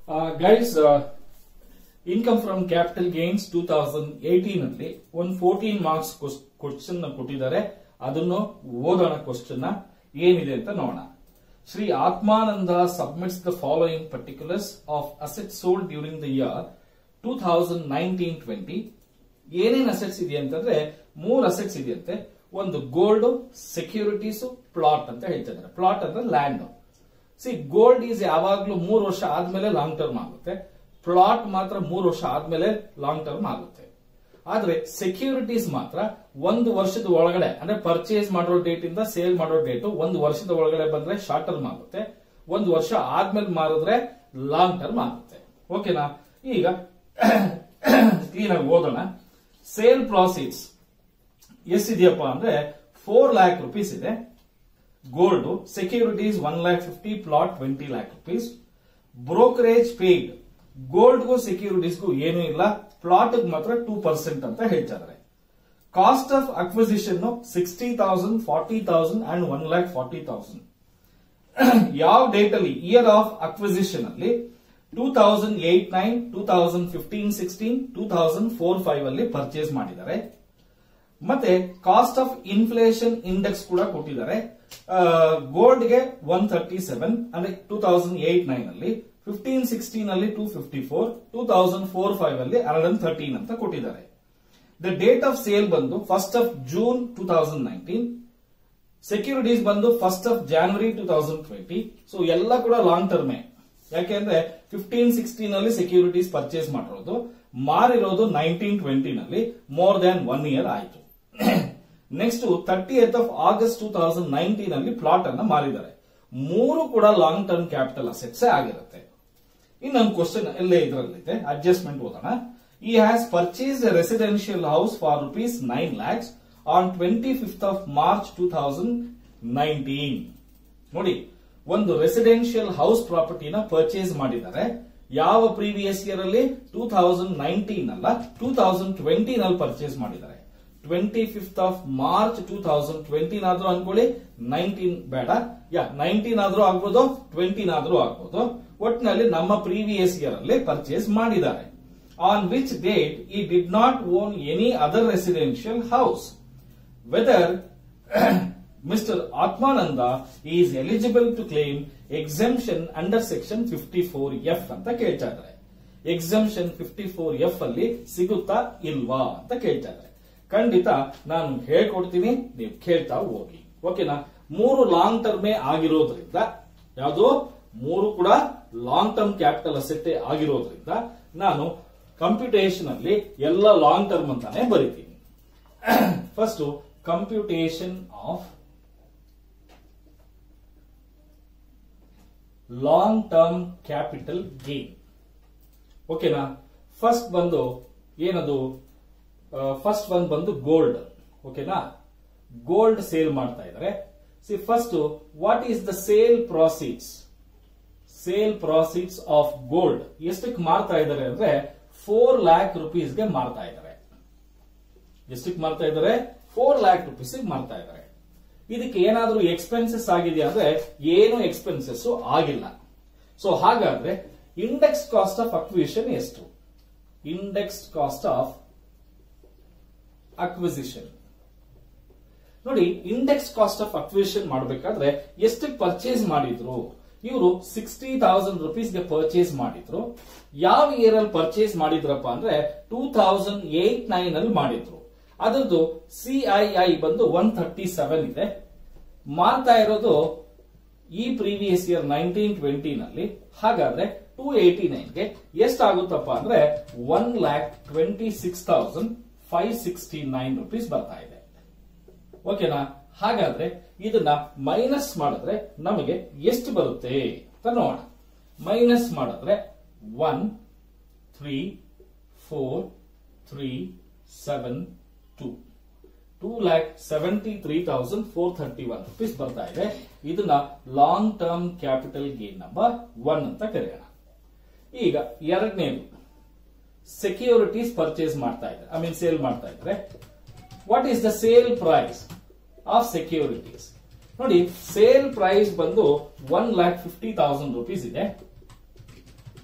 guys income from capital gains two thousand eighteen ಅಲ್ಲಿ ಒಂದು fourteen marks question ಕೊಟ್ಟಿದ್ದಾರೆ ಅದನ್ನು ಓದೋಣ ಕ್ವಶನ್ ಏನಿದೆ ಅಂತ ನೋಡೋಣ Shri Atmananda submits the following particulars of asset sold during the year two thousand nineteen twenty ಏನೇನ್ ಅಸೆಟ್ಸ್ ಇದೆ ಅಂತಂದ್ರೆ ಮೂರ್ ಅಸೆಟ್ಸ್ ಇದೆಯಂತೆ ಒಂದು ಗೋಲ್ಡ್ ಸೆಕ್ಯೂರಿಟೀಸ್ ಪ್ಲಾಟ್ ಅಂತ ಹೇಳ್ತಾ ಇದ್ದಾರೆ ಪ್ಲಾಟ್ ಅಂದ್ರೆ ಲ್ಯಾಂಡ್ ಸಿ ಗೋಲ್ಡ್ ಈಸ್ ಯಾವಾಗ್ಲೂ ಮೂರು ವರ್ಷ ಆದ್ಮೇಲೆ ಲಾಂಗ್ ಟರ್ಮ್ ಆಗುತ್ತೆ ಪ್ಲಾಟ್ ಮಾತ್ರ ಮೂರು ವರ್ಷ ಆದ್ಮೇಲೆ ಲಾಂಗ್ ಟರ್ಮ್ ಆಗುತ್ತೆ ಆದ್ರೆ ಸೆಕ್ಯೂರಿಟೀಸ್ ಮಾತ್ರ ಒಂದು ವರ್ಷದ ಒಳಗಡೆ ಅಂದ್ರೆ ಪರ್ಚೇಸ್ ಮಾಡೋ ಡೇಟ್ ಇಂದ ಸೇಲ್ ಮಾಡೋ ಡೇಟ್ ಒಂದು ವರ್ಷದ ಒಳಗಡೆ ಬಂದ್ರೆ ಶಾರ್ಟ್ ಟರ್ಮ್ ಆಗುತ್ತೆ ಒಂದು ವರ್ಷ ಆದ್ಮೇಲೆ ಮಾರಿದ್ರೆ ಲಾಂಗ್ ಟರ್ಮ್ ಆಗುತ್ತೆ ಓಕೆನಾ ಈಗ ಕ್ಲೀನ್ ಆಗಿ ಓದೋಣ ಸೇಲ್ ಪ್ರಾಸಿಟ್ಸ್ ಎಷ್ಟಿದೆಯಪ್ಪ ಅಂದ್ರೆ ಫೋರ್ ಲ್ಯಾಕ್ ರುಪೀಸ್ ಇದೆ gold securities one lakh fifty plot twenty lakh rupees brokerage paid ಗೋಲ್ಡ್ಗೂ ಸೆಕ್ಯೂರಿಟೀಸ್ಗೂ ಏನೂ ಇಲ್ಲ ಪ್ಲಾಟ್ ಮಾತ್ರ ಟೂ ಪರ್ಸೆಂಟ್ ಅಂತ ಹೇಳ್ತಾ ಇದ್ದಾರೆ cost of acquisition sixty thousand forty thousand and one lakh forty thousand ಯಾವ ಡೇಟ್ ಅಲ್ಲಿ ಇಯರ್ ಆಫ್ ಅಕ್ವಿಸಿಷನ್ ಅಲ್ಲಿ two thousand eight nine two thousand fifteen sixteen two thousand four five ಅಲ್ಲಿ ಪರ್ಚೇಸ್ ಮಾಡಿದ್ದಾರೆ ಮತ್ತೆ ಕಾಸ್ಟ್ ಆಫ್ ಇನ್ಫ್ಲೇಷನ್ ಇಂಡೆಕ್ಸ್ ಕೂಡ ಕೊಟ್ಟಿದ್ದಾರೆ gold ಗೆ one thirty seven ಅಂದ್ರೆ ಟೂ ತೌಸಂಡ್ ಏಟ್ ನೈನ್ ಅಲ್ಲಿ ಫಿಫ್ಟೀನ್ ಸಿಕ್ಸ್ಟೀನ್ ಅಲ್ಲಿ two fifty four two thousand four five ಅಲ್ಲಿ ಹಂಡ್ರೆಡ್ ಥರ್ಟೀನ್ ಅಂತ ಕೊಟ್ಟಿದ್ದಾರೆ ದ ಡೇಟ್ ಆಫ್ ಸೇಲ್ ಬಂದು first of June two thousand nineteen securities ಬಂದು first of January two thousand twenty so ಎಲ್ಲ ಕೂಡ long ಟರ್ಮೇ ಯಾಕೆಂದ್ರೆ ಫಿಫ್ಟೀನ್ ಸಿಕ್ಸ್ಟೀನ್ ಅಲ್ಲಿ ಸೆಕ್ಯೂರಿಟೀಸ್ ಪರ್ಚೇಸ್ ಮಾಡಿರೋದು ಮಾರಿರೋದು ನೈನ್ಟೀನ್ ಟ್ವೆಂಟಿ ನಲ್ಲಿ ಮೋರ್ ದನ್ ಒನ್ ಇಯರ್ ಆಯಿತು next thirty eighth of August two thousand nineteen ಅಲ್ಲಿ ಪ್ಲಾಟ್ ಅನ್ನ ಮಾರಿದ್ದಾರೆ ಮೂರು ಕೂಡ ಲಾಂಗ್ ಟರ್ಮ್ ಕ್ಯಾಪಿಟಲ್ ಅಸೆಟ್ಸ್ ಆಗಿರುತ್ತೆ ಇನ್ನೊಂದು ಕ್ವಶನ್ ಎಲ್ಲೇ ಇದರಲ್ಲಿದೆ ಅಡ್ಜಸ್ಟ್ಮೆಂಟ್ ಓದೋಣ he has purchase a residential house for rupees nine lakhs on twenty fifth of March two thousand nineteen ನೋಡಿ ಒಂದು ರೆಸಿಡೆನ್ಷಿಯಲ್ ಹೌಸ್ ಪ್ರಾಪರ್ಟಿನ ಪರ್ಚೇಸ್ ಮಾಡಿದ್ದಾರೆ ಯಾವ ಪ್ರೀವಿಯಸ್ ಇಯರ್ ಅಲ್ಲಿ ಟೂ ತೌಸಂಡ್ ನೈನ್ಟೀನ್ ಅಲ್ಲ ಟೂ ತೌಸಂಡ್ ಟ್ವೆಂಟಿ ನಲ್ಲಿ ಪರ್ಚೇಸ್ ಮಾಡಿದ್ದಾರೆ twenty fifth of March two thousand ಟ್ವೆಂಟಿನ್ ಆದ್ರೂ ಅನ್ಕೊಳ್ಳಿ ನೈನ್ಟೀನ್ ಬೇಡ ಯಾ ನೈನ್ಟೀನ್ ಆದ್ರೂ ಆಗ್ಬೋದು ಟ್ವೆಂಟಿನ್ ಆದ್ರೂ ಆಗ್ಬೋದು ಒಟ್ಟಿನಲ್ಲಿ ನಮ್ಮ ಪ್ರೀವಿಯಸ್ ಇಯರ್ ಅಲ್ಲಿ ಪರ್ಚೇಸ್ ಮಾಡಿದ್ದಾರೆ on which date he did not own any other residential house whether mister Atmananda is eligible to claim exemption under section fifty four F ಅಂತ ಕೇಳ್ತಾ ಇದ್ದಾರೆ ಎಕ್ಸೆಂಪ್ಷನ್ ಫಿಫ್ಟಿ ಫೋರ್ ಎಫ್ ಅಲ್ಲಿ ಸಿಗುತ್ತಾ ಇಲ್ವಾ ಅಂತ ಕೇಳ್ತಾ ಇದ್ದಾರೆ ಖಂಡಿತ ನಾನು ಹೇಳ್ಕೊಡ್ತೀನಿ ನೀವು ಕೇಳ್ತಾ ಹೋಗಿ ಓಕೆನಾ ಮೂರು ಲಾಂಗ್ ಟರ್ಮೇ ಆಗಿರೋದ್ರಿಂದ ಯಾವುದು ಮೂರು ಕೂಡ ಲಾಂಗ್ ಟರ್ಮ್ ಕ್ಯಾಪಿಟಲ್ ಅಸೆಟ್ ಆಗಿರೋದ್ರಿಂದ ನಾನು ಕಂಪ್ಯೂಟೇಷನ್ ಅಲ್ಲಿ ಎಲ್ಲ ಲಾಂಗ್ ಟರ್ಮ್ ಅಂತಾನೆ ಬರಿತೀನಿ first computation of long term capital gain ಓಕೆನಾ ಫಸ್ಟ್ ಬಂದು ಏನದು ಫಸ್ಟ್ ಒನ್ ಬಂದು ಗೋಲ್ಡ್ ಓಕೆನಾ ಗೋಲ್ಡ್ ಸೇಲ್ ಮಾಡ್ತಾ ಇದ್ದಾರೆ see first what is the sale proceeds sale proceeds of gold ಎಷ್ಟಕ್ಕೆ ಮಾರ್ತಾ ಇದ್ದಾರೆ ಅಂದ್ರೆ ಫೋರ್ ಲ್ಯಾಕ್ ರುಪೀಸ್ಗೆ ಮಾರ್ತಾ ಇದ್ದಾರೆ ಎಷ್ಟಕ್ಕೆ ಮಾರ್ತಾ ಇದ್ದಾರೆ ಫೋರ್ ಲ್ಯಾಕ್ ರುಪೀಸ್ ಮಾರ್ತಾ ಇದ್ದಾರೆ ಇದಕ್ಕೆ ಏನಾದ್ರೂ ಎಕ್ಸ್ಪೆನ್ಸಸ್ ಆಗಿದೆಯಾ ಅಂದ್ರೆ ಏನು ಎಕ್ಸ್ಪೆನ್ಸಸ್ ಆಗಿಲ್ಲ ಸೊ ಹಾಗಾದ್ರೆ ಇಂಡೆಕ್ಸ್ ಕಾಸ್ಟ್ ಆಫ್ ಅಕ್ವಿಷನ್ ಎಷ್ಟು ಇಂಡೆಕ್ಸ್ ಕಾಸ್ಟ್ ಆಫ್ ಅಕ್ವಿಸಿಷನ್ ನೋಡಿ ಇಂಡೆಕ್ಸ್ ಕಾಸ್ಟ್ ಆಫ್ ಅಕ್ವಿಷನ್ ಮಾಡಬೇಕಾದ್ರೆ ಎಷ್ಟಕ್ಕೆ ಪರ್ಚೇಸ್ ಮಾಡಿದ್ರು ಇವರು ಸಿಕ್ಸ್ಟಿ ತೌಸಂಡ್ ರುಪೀಸ್ಗೆ ಪರ್ಚೇಸ್ ಮಾಡಿದ್ರು ಯಾವ ಇಯರ್ ಅಲ್ಲಿ ಪರ್ಚೇಸ್ ಮಾಡಿದ್ರಪ್ಪ ಅಂದ್ರೆ ಟೂ ತೌಸಂಡ್ ಏಟ್ ನೈನ್ ಅಲ್ಲಿ ಮಾಡಿದ್ರು ಅದರದ್ದು ಸಿಐಐ ಬಂದು ಒನ್ ಥರ್ಟಿ ಸೆವೆನ್ ಇದೆ ಮಾರ್ತಾ ಇರೋದು ಈ ಪ್ರೀವಿಯಸ್ ಇಯರ್ ನೈನ್ಟೀನ್ ಟ್ವೆಂಟಿ ನಲ್ಲಿ ಹಾಗಾದ್ರೆ ಟೂ ಏಟಿ ನೈನ್ಗೆ ಎಷ್ಟಾಗುತ್ತಪ್ಪ ಅಂದ್ರೆ one lakh twenty six thousand five sixty nine rupees ಬರ್ತಾ ಇದೆ ಓಕೆನಾ ಹಾಗಾದ್ರೆ ಇದನ್ನ ಮೈನಸ್ ಮಾಡಿದ್ರೆ ನಮಗೆ ಎಷ್ಟು ಬರುತ್ತೆ ಅಂತ ನೋಡೋಣ ಮೈನಸ್ ಮಾಡಿದ್ರೆ one three four three seven two two lakh seventy three thousand four thirty one rupees ಬರ್ತಾ ಇದೆ ಇದನ್ನ long term capital gain number one ಅಂತ ಕರೆಯೋಣ ಈಗ ಎರಡನೇದು ಸೆಕ್ಯೂರಿಟೀಸ್ ಪರ್ಚೇಸ್ ಮಾಡ್ತಾ ಇದ್ದಾರೆ ಐ ಮೀನ್ ಸೇಲ್ ಮಾಡ್ತಾ ಇದ್ದಾರೆ what is the sale price of securities ನೋಡಿ ಸೇಲ್ ಪ್ರೈಸ್ ಬಂದು one lakh fifty thousand rupees ಇದೆ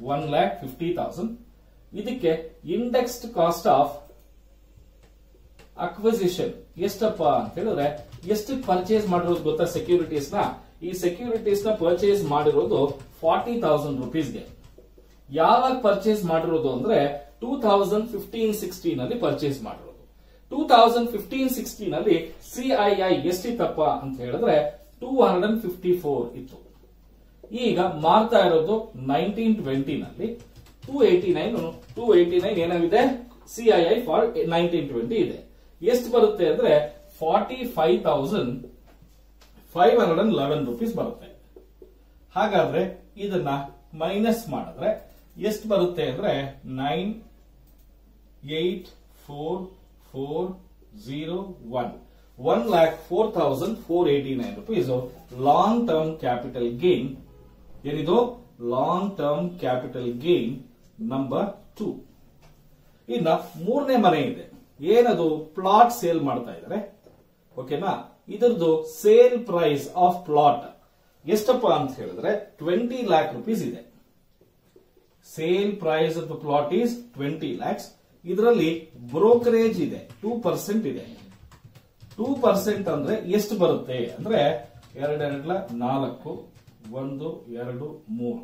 ಒನ್ ಲ್ಯಾಕ್ ಫಿಫ್ಟಿ ತೌಸಂಡ್ ಇದಕ್ಕೆ ಇಂಡೆಕ್ಸ್ಡ್ ಕಾಸ್ಟ್ ಆಫ್ ಅಕ್ವಿಸಿಷನ್ ಎಷ್ಟಪ್ಪ ಅಂತ ಹೇಳಿದ್ರೆ ಎಷ್ಟು ಪರ್ಚೇಸ್ ಮಾಡಿರೋದು ಗೊತ್ತಾ ಸೆಕ್ಯೂರಿಟೀಸ್ ನ ಈ ಸೆಕ್ಯೂರಿಟೀಸ್ ನ ಪರ್ಚೇಸ್ ಮಾಡಿರೋದು ಫಾರ್ಟಿ ತೌಸಂಡ್ ರುಪೀಸ್ಗೆ ಯಾವಾಗ ಪರ್ಚೇಸ್ ಮಾಡಿರೋದು ಅಂದ್ರೆ ಟೂ ತೌಸಂಡ್ ಫಿಫ್ಟೀನ್ ಸಿಕ್ಸ್ಟೀನ್ ಅಲ್ಲಿ ಪರ್ಚೇಸ್ ಮಾಡಿರೋದು ಟೂ ತೌಸಂಡ್ ಫಿಫ್ಟೀನ್ ಸಿಕ್ಸ್ಟೀನ್ ಅಲ್ಲಿ ಸಿಐಐ ಎಷ್ಟಿತ್ತಪ್ಪ ಅಂತ ಹೇಳಿದ್ರೆ two hundred and fifty four ಇತ್ತು ಈಗ ಮಾರ್ತಾ ಇರೋದು ನೈನ್ಟೀನ್ ಟ್ವೆಂಟಿ ನಲ್ಲಿ two eighty nine two eighty nine ಏನಾಗಿದೆ ಸಿಐಐ ಫಾರ್ ನೈನ್ಟೀನ್ ಟ್ವೆಂಟಿ ಇದೆ ಎಷ್ಟು ಬರುತ್ತೆ ಅಂದ್ರೆ forty five thousand five hundred and eleven rupees ಬರುತ್ತೆ ಹಾಗಾದ್ರೆ ಇದನ್ನ ಮೈನಸ್ ಮಾಡಿದ್ರೆ ಎಷ್ಟು ಬರುತ್ತೆ ಅಂದ್ರೆ nine eight four four zero one one lac four thousand four eighty nine rupees long term capital gain ಏನಿದು long term capital gain number two ಇನ್ನ ಮೂರನೇ ಮನೆ ಇದೆ ಏನದು ಪ್ಲಾಟ್ ಸೇಲ್ ಮಾಡ್ತಾ ಇದ್ದಾರೆ ಓಕೆನಾ ಇದರದ್ದು ಸೇಲ್ ಪ್ರೈಸ್ ಆಫ್ ಪ್ಲಾಟ್ ಎಷ್ಟಪ್ಪ ಅಂತ ಹೇಳಿದ್ರೆ ಟ್ವೆಂಟಿ ಲ್ಯಾಕ್ ರುಪೀಸ್ ಇದೆ sale price of the plot is twenty lakhs ಇದರಲ್ಲಿ ಬ್ರೋಕರೇಜ್ ಇದೆ ಟೂ ಪರ್ಸೆಂಟ್ ಇದೆ ಟೂ ಪರ್ಸೆಂಟ್ ಅಂದ್ರೆ ಎಷ್ಟು ಬರುತ್ತೆ ಅಂದ್ರೆ ಎರಡೆರಡ್ಲ ನಾಲ್ಕು ಒಂದು ಎರಡು ಮೂರು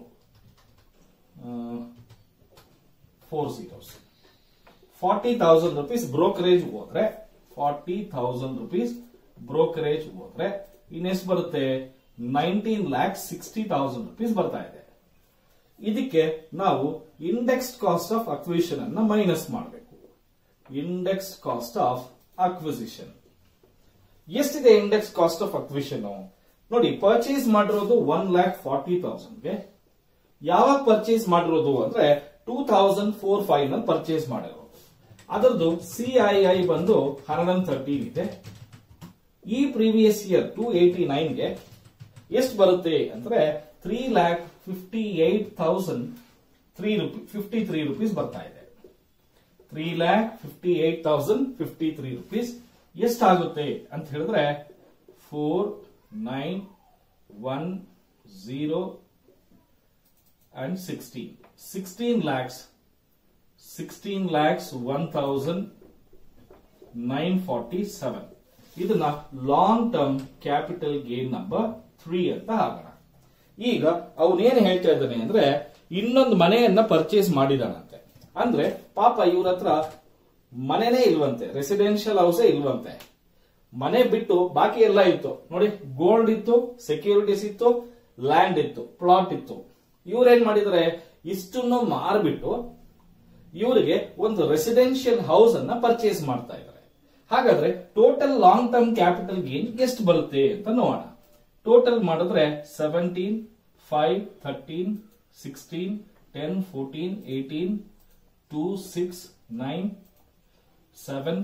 four zeros forty thousand rupees brokerage ಹೋದ್ರೆ ಫಾರ್ಟಿ ತೌಸಂಡ್ ರುಪೀಸ್ ಬ್ರೋಕರೇಜ್ ಹೋದ್ರೆ ಇನ್ನೆಷ್ಟು ಬರುತ್ತೆ nineteen lakh sixty thousand rupees ಬರ್ತಾ ಇದೆ ಇದಕ್ಕೆ ನಾವು ಇಂಡೆಕ್ಸ್ಡ್ ಕಾಸ್ಟ್ ಆಫ್ ಅಕ್ವಿಷನ್ ಅನ್ನ ಮೈನಸ್ ಮಾಡಬೇಕು ಇಂಡೆಕ್ಸ್ಡ್ ಕಾಸ್ಟ್ ಆಫ್ ಅಕ್ವಿಸಿಷನ್ ಎಷ್ಟಿದೆ ಇಂಡೆಕ್ಸ್ ಕಾಸ್ಟ್ ಆಫ್ ಅಕ್ವಿಷನ್ ನೋಡಿ ಪರ್ಚೇಸ್ ಮಾಡಿರೋದು ಒನ್ ಲ್ಯಾಕ್ ಫಾರ್ಟಿ ತೌಸಂಡ್ಗೆ ಯಾವಾಗ ಪರ್ಚೇಸ್ ಮಾಡಿರೋದು ಅಂದ್ರೆ ಟೂ ತೌಸಂಡ್ ಫೋರ್ ಫೈವ್ ನಲ್ಲಿ ಪರ್ಚೇಸ್ ಮಾಡಿರೋದು ಅದರದ್ದು ಸಿಐಐ ಬಂದು ಹಂಡ್ರೆಡ್ ಅಂಡ್ ತರ್ಟೀನ್ ಇದೆ ಈ ಪ್ರೀವಿಯಸ್ ಇಯರ್ ಟೂ ಏಟಿ ನೈನ್ಗೆ ಎಷ್ಟು ಬರುತ್ತೆ ಅಂದ್ರೆ three lakh fifty eight thousand three rupee fifty three rupees ಬರ್ತಾ ಇದೆ three lakh fifty eight thousand fifty three rupees ಎಷ್ಟಾಗುತ್ತೆ ಅಂತ ಹೇಳಿದ್ರೆ four nine one zero and sixteen sixteen lakhs sixteen lakhs one thousand nine forty seven ಇದನ್ನ long term capital gain number three ಅಂತ ಹಾಕೋಣ ಈಗ ಅವನೇನ್ ಹೇಳ್ತಾ ಇದ್ದಾನೆ ಅಂದ್ರೆ ಇನ್ನೊಂದು ಮನೆಯನ್ನ ಪರ್ಚೇಸ್ ಮಾಡಿದಾನಂತೆ ಅಂದ್ರೆ ಪಾಪ ಇವ್ರ ಹತ್ರ ಮನೆನೇ ಇಲ್ವಂತೆ ರೆಸಿಡೆನ್ಷಿಯಲ್ ಹೌಸೇ ಇಲ್ವಂತೆ ಮನೆ ಬಿಟ್ಟು ಬಾಕಿ ಎಲ್ಲ ಇತ್ತು ನೋಡಿ ಗೋಲ್ಡ್ ಇತ್ತು ಸೆಕ್ಯೂರಿಟೀಸ್ ಇತ್ತು ಲ್ಯಾಂಡ್ ಇತ್ತು ಪ್ಲಾಟ್ ಇತ್ತು ಇವ್ರೇನ್ ಮಾಡಿದ್ರೆ ಇಷ್ಟನ್ನು ಮಾರ್ಬಿಟ್ಟು ಇವರಿಗೆ ಒಂದು ರೆಸಿಡೆನ್ಷಿಯಲ್ ಹೌಸ್ ಅನ್ನ ಪರ್ಚೇಸ್ ಮಾಡ್ತಾ ಇದ್ದಾರೆ ಹಾಗಾದ್ರೆ total long term capital gain ಎಷ್ಟು ಬರುತ್ತೆ ಅಂತ ನೋಡೋಣ ಟೋಟಲ್ ಮಾಡಿದ್ರೆ seventeen five thirteen sixteen ten fourteen eighteen two six nine seven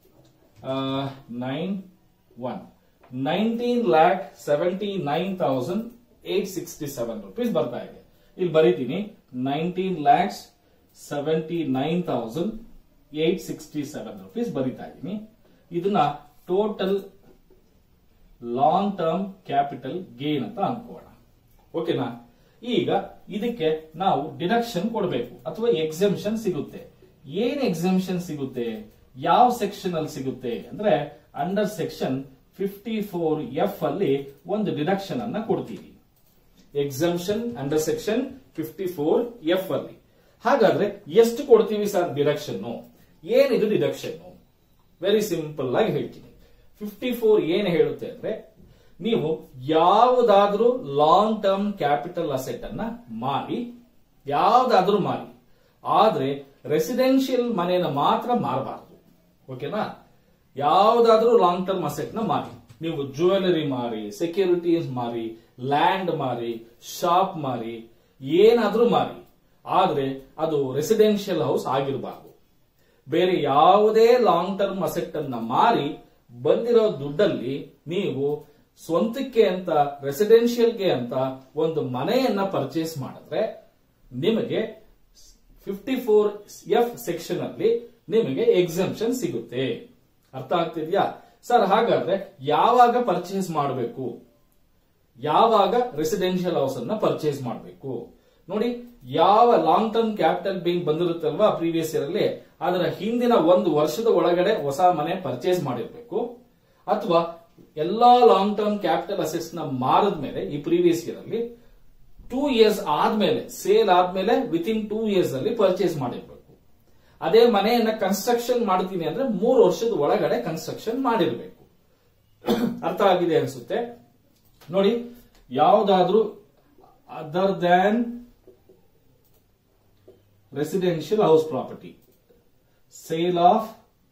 nine one nineteen lakh seventy nine thousand eight sixty seven rupees ಬರ್ತಾ ಇದೆ ಇಲ್ಲಿ ಬರೀತೀನಿ nineteen lakhs seventy nine thousand eight sixty seven rupees ಬರೀತಾ ಇದ್ದೀನಿ ಇದನ್ನ total long term capital gain ಅಂತ ಅನ್ಕೋಣ ಓಕೆನಾ ಈಗ ಇದಕ್ಕೆ ನಾವು ಡಿಡಕ್ಷನ್ ಕೊಡಬೇಕು ಅಥವಾ ಎಕ್ಸೆಂಪ್ಷನ್ ಸಿಗುತ್ತೆ ಏನ್ ಎಕ್ಸೆಂಪ್ಷನ್ ಸಿಗುತ್ತೆ ಯಾವ ಸೆಕ್ಷನ್ ಅಲ್ಲಿ ಸಿಗುತ್ತೆ ಅಂದ್ರೆ under section fifty four F ಅಲ್ಲಿ ಒಂದು ಡಿಡಕ್ಷನ್ ಅನ್ನ ಕೊಡ್ತೀವಿ exemption under section fifty four F ಅಲ್ಲಿ ಹಾಗಾದ್ರೆ ಎಷ್ಟು ಕೊಡ್ತೀವಿ ಸರ್ ಡಿಡಕ್ಷನ್ ಏನಿದು ಡಿಡಕ್ಷನ್ ವೆರಿ ಸಿಂಪಲ್ ಆಗಿ ಹೇಳ್ತೀನಿ ಫಿಫ್ಟಿ ಫೋರ್ ಏನ್ ಹೇಳುತ್ತೆ ಅಂದ್ರೆ ನೀವು ಯಾವುದಾದ್ರೂ ಲಾಂಗ್ ಟರ್ಮ್ ಕ್ಯಾಪಿಟಲ್ ಅಸೆಟ್ ಅನ್ನ ಮಾರಿ ಯಾವ್ದಾದ್ರೂ ಮಾರಿ ಆದ್ರೆ ರೆಸಿಡೆನ್ಷಿಯಲ್ ಮನೆಯನ್ನ ಮಾತ್ರ ಮಾರಬಾರದು ಓಕೆನಾ ಯಾವ್ದಾದ್ರೂ ಲಾಂಗ್ ಟರ್ಮ್ ಅಸೆಟ್ ನ ಮಾರಿ ನೀವು ಜ್ಯುವೆಲರಿ ಮಾರಿ ಸೆಕ್ಯೂರಿಟೀಸ್ ಮಾರಿ ಲ್ಯಾಂಡ್ ಮಾರಿ ಶಾಪ್ ಮಾರಿ ಏನಾದ್ರೂ ಮಾರಿ ಆದ್ರೆ ಅದು ರೆಸಿಡೆನ್ಷಿಯಲ್ ಹೌಸ್ ಆಗಿರಬಾರ್ದು ಬೇರೆ ಯಾವುದೇ ಲಾಂಗ್ ಟರ್ಮ್ ಅಸೆಟ್ ಅನ್ನ ಮಾರಿ ಬಂದಿರೋ ದುಡ್ಡಲ್ಲಿ ನೀವು ಸ್ವಂತಕ್ಕೆ ಅಂತ ರೆಸಿಡೆನ್ಷಿಯಲ್ಗೆ ಅಂತ ಒಂದು ಮನೆಯನ್ನ ಪರ್ಚೇಸ್ ಮಾಡಿದ್ರೆ ನಿಮಗೆ ಫಿಫ್ಟಿ ಫೋರ್ ಎಫ್ ಸೆಕ್ಷನ್ ಅಲ್ಲಿ ನಿಮಗೆ ಎಕ್ಸಂಪ್ಷನ್ ಸಿಗುತ್ತೆ ಅರ್ಥ ಆಗ್ತಿದ್ಯಾ ಸರ್ ಹಾಗಾದ್ರೆ ಯಾವಾಗ ಪರ್ಚೇಸ್ ಮಾಡಬೇಕು ಯಾವಾಗ ರೆಸಿಡೆನ್ಷಿಯಲ್ ಹೌಸ್ ಅನ್ನ ಪರ್ಚೇಸ್ ಮಾಡಬೇಕು ನೋಡಿ ಯಾವ ಲಾಂಗ್ ಟರ್ಮ್ ಕ್ಯಾಪಿಟಲ್ ಗೇನ್ ಬಂದಿರುತ್ತಲ್ವಾ ಪ್ರೀವಿಯಸ್ ಇಯರ್ ಅಲ್ಲಿ ಅದರ ಹಿಂದಿನ ಒಂದು ವರ್ಷದ ಒಳಗಡೆ ಹೊಸ ಮನೆ ಪರ್ಚೇಸ್ ಮಾಡಿರ್ಬೇಕು ಅಥವಾ ಎಲ್ಲಾ ಲಾಂಗ್ ಟರ್ಮ್ ಕ್ಯಾಪಿಟಲ್ ಅಸೆಟ್ಸ್ ನ ಮಾರದ ಮೇಲೆ ಈ ಪ್ರೀವಿಯಸ್ ಇಯರ್ ಅಲ್ಲಿ ಟೂ ಇಯರ್ಸ್ ಆದ್ಮೇಲೆ ಸೇಲ್ ಆದ್ಮೇಲೆ ವಿತ್ ಇನ್ ಟೂ ಇಯರ್ಸ್ ಅಲ್ಲಿ ಪರ್ಚೇಸ್ ಮಾಡಿರ್ಬೇಕು ಅದೇ ಮನೆಯನ್ನ ಕನ್ಸ್ಟ್ರಕ್ಷನ್ ಮಾಡ್ತೀನಿ ಅಂದ್ರೆ ಮೂರು ವರ್ಷದ ಒಳಗಡೆ ಕನ್ಸ್ಟ್ರಕ್ಷನ್ ಮಾಡಿರ್ಬೇಕು ಅರ್ಥ ಆಗಿದೆ ಅನ್ಸುತ್ತೆ ನೋಡಿ ಯಾವುದಾದ್ರೂ other than residential house property sale of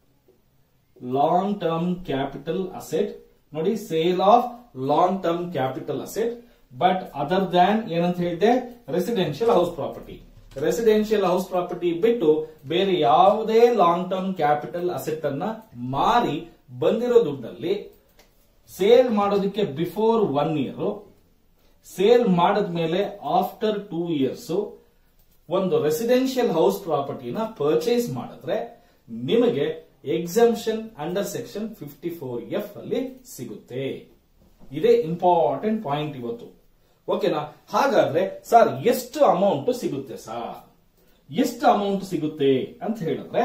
long term capital asset ನೋಡಿ sale of long term capital asset but other than ಏನಂತ ಹೇಳಿದೆ residential house property residential house property ಬಿಟ್ಟು ಬೇರೆ ಯಾವುದೇ ಲಾಂಗ್ ಟರ್ಮ್ ಕ್ಯಾಪಿಟಲ್ ಅಸೆಟ್ ಅನ್ನ ಮಾರಿ ಬಂದಿರೋ ದುಡ್ಡಲ್ಲಿ ಸೇಲ್ ಮಾಡೋದಕ್ಕೆ ಬಿಫೋರ್ ಒನ್ ಇಯರ್ ಸೇಲ್ ಮಾಡಿದ್ಮೇಲೆ ಆಫ್ಟರ್ ಟೂ ಇಯರ್ಸ್ ಒಂದು ರೆಸಿಡೆನ್ಷಿಯಲ್ ಹೌಸ್ ಪ್ರಾಪರ್ಟಿನ ಪರ್ಚೇಸ್ ಮಾಡಿದ್ರೆ ನಿಮಗೆ exemption under section fifty four F ಅಲ್ಲಿ ಸಿಗುತ್ತೆ ಇದೇ ಇಂಪಾರ್ಟೆಂಟ್ ಪಾಯಿಂಟ್ ಇವತ್ತು ಓಕೆನಾ ಹಾಗಾದ್ರೆ ಸರ್ ಎಷ್ಟು ಅಮೌಂಟ್ ಸಿಗುತ್ತೆ ಸರ್ ಎಷ್ಟು ಅಮೌಂಟ್ ಸಿಗುತ್ತೆ ಅಂತ ಹೇಳಿದ್ರೆ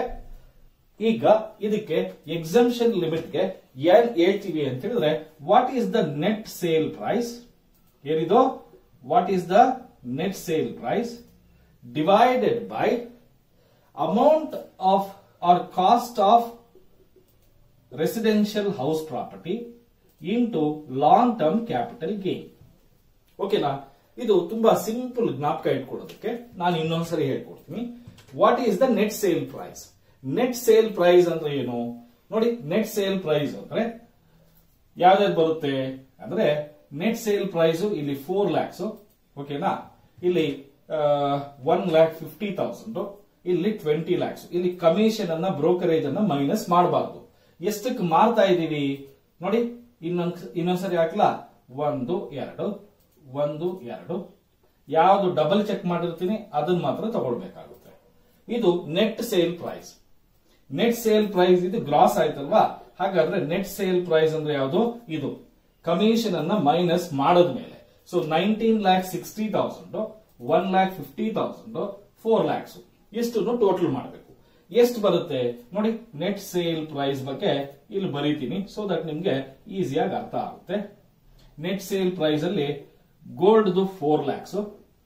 ಈಗ ಇದಕ್ಕೆ ಎಕ್ಸಂಪ್ಷನ್ ಲಿಮಿಟ್ಗೆ ಏನ್ ಹೇಳ್ತೀವಿ ಅಂತ ಹೇಳಿದ್ರೆ what is the net sale price ಏನಿದು what is the net sale price divided by amount of or cost of residential house property into long term capital gain ಓಕೆನಾ ಇದು ತುಂಬಾ ಸಿಂಪಲ್ ಜ್ಞಾಪಕ ಇಟ್ಕೊಳ್ಳೋದಕ್ಕೆ ನಾನು ಇನ್ನೊಂದ್ಸರಿ ಹೇಳ್ಕೊಡ್ತೀನಿ what is the net sale price net sale price ಅಂದ್ರೆ ಏನು ನೋಡಿ ನೆಟ್ ಸೇಲ್ ಪ್ರೈಸ್ ಅಂದ್ರೆ ಯಾವ್ದಾದ್ರು ಬರುತ್ತೆ ಅಂದ್ರೆ ನೆಟ್ ಸೇಲ್ ಪ್ರೈಸ್ ಇಲ್ಲಿ ಫೋರ್ ಲ್ಯಾಕ್ಸ್ ಓಕೆನಾ ಇಲ್ಲಿ ಒನ್ ಲ್ಯಾಕ್ ಫಿಫ್ಟಿ ತೌಸಂಡ್ ಇಲ್ಲಿ ಟ್ವೆಂಟಿ ಲ್ಯಾಕ್ಸ್ ಇಲ್ಲಿ ಕಮಿಷನ್ ಅನ್ನ ಬ್ರೋಕರೇಜ್ ಅನ್ನ ಮೈನಸ್ ಮಾಡಬಾರ್ದು ಎಷ್ಟಕ್ಕೆ ಮಾರ್ತಾ ಇದೀವಿ ನೋಡಿ ಇನ್ನೊಂದ್ ಇನ್ನೊಂದ್ಸರಿ ಹಾಕ್ಲಾ ಒಂದು ಎರಡು ಒಂದು ಎರಡು ಯಾವ್ದು ಡಬಲ್ ಚೆಕ್ ಮಾಡಿರ್ತೀನಿ ಅದನ್ನ ಮಾತ್ರ ತಗೊಳ್ಬೇಕಾಗುತ್ತೆ ಇದು net sale price net sale price ಇದು ಗ್ರಾಸ್ ಆಯ್ತಲ್ವಾ ಹಾಗಾದ್ರೆ ನೆಟ್ ಸೇಲ್ ಪ್ರೈಸ್ ಅಂದ್ರೆ ಯಾವುದು ಇದು ಕಮಿಷನ್ ಅನ್ನ ಮೈನಸ್ ಮಾಡದ್ಮೇಲೆ so nineteen lakh sixty thousand one lakh fifty thousand four lakhs ಎಷ್ಟು ಟೋಟಲ್ ಮಾಡಬೇಕು ಎಷ್ಟು ಬರುತ್ತೆ ನೋಡಿ ನೆಟ್ ಸೇಲ್ ಪ್ರೈಸ್ ಬಗ್ಗೆ ಇಲ್ಲಿ ಬರೀತೀನಿ ಸೊ ದಟ್ ನಿಮ್ಗೆ ಈಸಿಯಾಗಿ ಅರ್ಥ ಆಗುತ್ತೆ ನೆಟ್ ಸೇಲ್ ಪ್ರೈಸ್ ಅಲ್ಲಿ gold four lakhs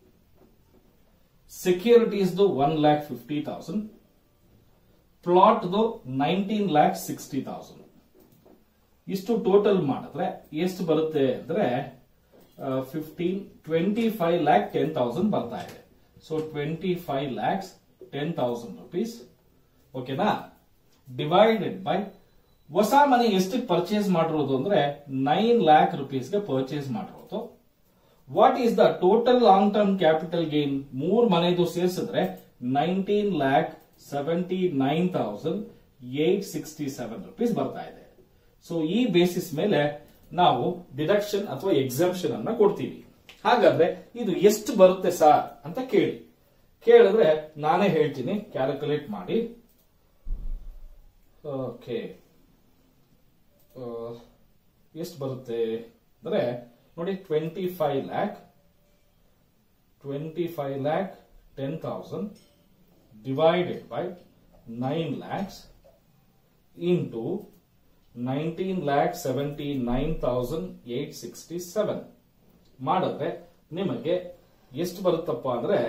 securities one lakh fifty thousand plot nineteen lakh sixty thousand ಇಷ್ಟು ಟೋಟಲ್ ಮಾಡಿದ್ರೆ ಎಷ್ಟು ಬರುತ್ತೆ ಅಂದ್ರೆ fifteen twenty five lakh ten thousand ಬರ್ತಾ ಇದೆ so twenty five lakhs ten thousand rupees ಓಕೆನಾ ಡಿವೈಡೆಡ್ ಬೈ ಹೊಸ ಮನೆ ಎಷ್ಟಕ್ಕೆ ಪರ್ಚೇಸ್ ಮಾಡಿರೋದು ಅಂದ್ರೆ ನೈನ್ ಲ್ಯಾಕ್ ರುಪೀಸ್ಗೆ ಪರ್ಚೇಸ್ ಮಾಡಿರೋದು what is the total long term capital gain ಮೂರ್ ಮನೆದು ಸೇರಿಸಿದ್ರೆ nineteen lakh seventy nine thousand eight sixty seven rupees ಬರ್ತಾ ಇದೆ ಸೊ ಈ ಬೇಸಿಸ್ ಮೇಲೆ ನಾವು ಡಿಡಕ್ಷನ್ ಅಥವಾ ಎಕ್ಸಾಮ್ಷನ್ ಅನ್ನ ಕೊಡ್ತೀವಿ ಹಾಗಾದ್ರೆ ಇದು ಎಷ್ಟು ಬರುತ್ತೆ ಸಾರ್ ಅಂತ ಕೇಳಿ ಕೇಳಿದ್ರೆ ನಾನೇ ಹೇಳ್ತೀನಿ ಕ್ಯಾಲ್ಕುಲೇಟ್ ಮಾಡಿ ಓಕೆ ಎಷ್ಟು ಬರುತ್ತೆ ಅಂದ್ರೆ ನೋಡಿ twenty five lakh twenty five lakh ten thousand divided by nine lakhs into nineteen lakh seventy nine thousand eight sixty seven ಮಾಡಿದ್ರೆ ನಿಮಗೆ ಎಷ್ಟು ಬರುತ್ತಪ್ಪ ಅಂದ್ರೆ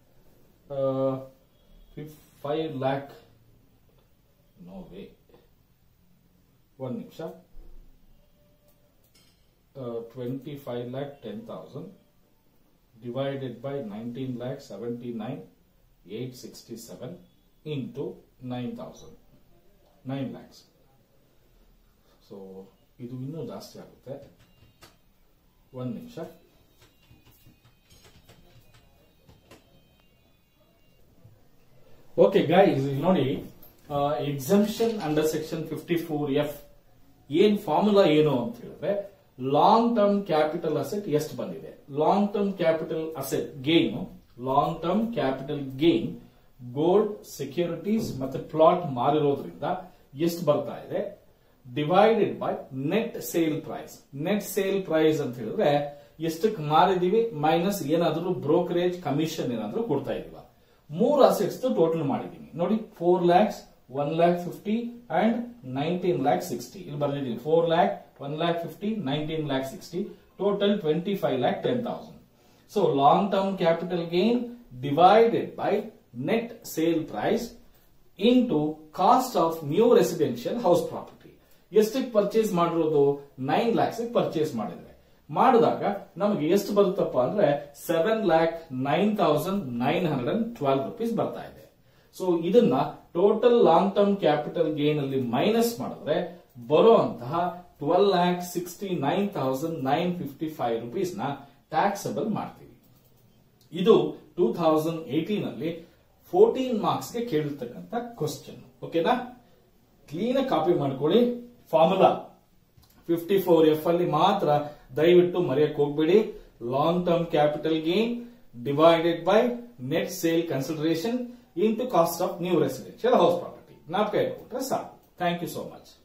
ಫೈವ್ ಲ್ಯಾಕ್ ನೋ ವೇ ಒಂದು ನಿಮಿಷ twenty five lakh ten thousand divided by nineteen lakh seventy nine eight sixty seven into nine thousand nine lakhs so ಇದು ಇನ್ನೂ ಜಾಸ್ತಿ ಆಗುತ್ತೆ ಒಂದು ನಿಮಿಷ ಓಕೆ ಗೈಸ್ ನೋಡಿ exemption under section fifty four F ಏನ್ ಫಾರ್ಮುಲಾ ಏನು ಅಂತ ಹೇಳಿದ್ರೆ ಲಾಂಗ್ ಟರ್ಮ್ ಕ್ಯಾಪಿಟಲ್ ಅಸೆಟ್ ಎಷ್ಟು ಬಂದಿದೆ long term capital asset gain long term capital gain gold securities ಮತ್ತೆ ಪ್ಲಾಟ್ ಮಾರಿರೋದ್ರಿಂದ ಎಷ್ಟು ಬರ್ತಾ ಇದೆ divided by net sale price net sale price ಅಂತ ಹೇಳಿದ್ರೆ ಎಷ್ಟಕ್ಕೆ ಮಾರಿದೀವಿ ಮೈನಸ್ ಏನಾದ್ರೂ ಬ್ರೋಕರೇಜ್ ಕಮಿಷನ್ ಏನಾದ್ರೂ ಕೊಡ್ತಾ ಇದೀವ ಮೂರು ಅಸೆಟ್ಸ್ ಟೋಟಲ್ ಮಾಡಿದೀನಿ ನೋಡಿ four lakhs one lakh fifty and nineteen lakh sixty ಇಲ್ಲಿ ಬರ್ದಿದ್ದೀನಿ four lakh one lakh fifty nineteen lakh sixty total twenty five lakh ten thousand so long term capital gain divided by net sale price into cost of new residential house property ಎಷ್ಟಕ್ಕೆ purchase ಮಾಡಿರೋದು nine lakhs purchase ಮಾಡಿದ್ರೆ ಮಾಡಿದಾಗ ನಮಗೆ ಎಷ್ಟು ಬರುತ್ತಪ್ಪ ಅಂದ್ರೆ seven lakh nine thousand nine hundred and twelve rupees ಬರ್ತಾ ಇದೆ ಸೊ ಇದನ್ನ total long term capital gain ಅಲ್ಲಿ ಮೈನಸ್ ಮಾಡಿದ್ರೆ ಬರುವಂತಹ twelve lakh sixty nine thousand nine fifty five rupees ನ ಟ್ಯಾಕ್ಸಬಲ್ ಮಾಡ್ತೀವಿ ಇದು ಟೂ ಥೌಸಂಡ್ ಏಟೀನ್ ಅಲ್ಲಿ ಫೋರ್ಟೀನ್ ಮಾರ್ಕ್ಸ್ ಗೆ ಕೇಳಿರ್ತಕ್ಕಂಥ ಕ್ವಶನ್ ಓಕೆನಾ ಕ್ಲೀನ್ ಕಾಪಿ ಮಾಡ್ಕೊಳ್ಳಿ ಫಾರ್ಮುಲಾ ಫಿಫ್ಟಿ ಫೋರ್ ಎಫ್ ಅಲ್ಲಿ ಮಾತ್ರ ದಯವಿಟ್ಟು ಮರೆಯಕ್ ಹೋಗ್ಬೇಡಿ long term capital gain divided by net sale consideration into cost of new residential house property ನಾಲ್ಕು ಇಟ್ಬಿಟ್ರೆ ಸಾಕು ಥ್ಯಾಂಕ್ ಯು ಸೋ ಮಚ್